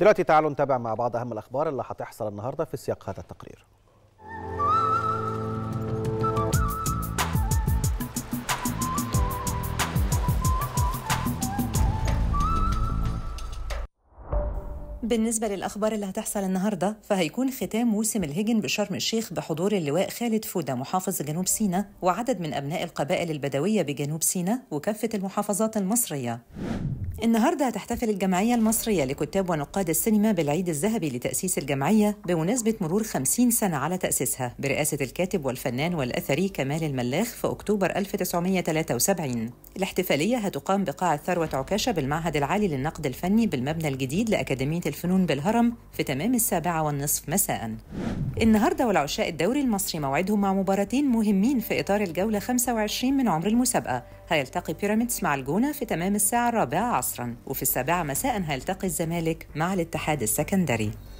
دلوقتي تعالوا نتابع مع بعض اهم الاخبار اللي هتحصل النهارده في سياق هذا التقرير بالنسبة للأخبار اللي هتحصل النهاردة فهيكون ختام موسم الهجن بشرم الشيخ بحضور اللواء خالد فودة محافظ جنوب سيناء وعدد من أبناء القبائل البدوية بجنوب سيناء وكافة المحافظات المصرية النهارده هتحتفل الجمعية المصرية لكتاب ونقاد السينما بالعيد الذهبي لتأسيس الجمعية بمناسبة مرور 50 سنة على تأسيسها برئاسة الكاتب والفنان والأثري كمال الملاخ في أكتوبر 1973 الاحتفالية هتقام بقاعة ثروة عكاشة بالمعهد العالي للنقد الفني بالمبنى الجديد لأكاديمية الفنون بالهرم في تمام السابعة والنصف مساء النهارده والعشاء الدوري المصري موعدهم مع مباراتين مهمين في إطار الجولة 25 من عمر المسابقة هيلتقي بيراميدز مع الجونة في تمام الساعة الرابعة عصرا وفي السابعة مساء هيلتقي الزمالك مع الاتحاد السكندري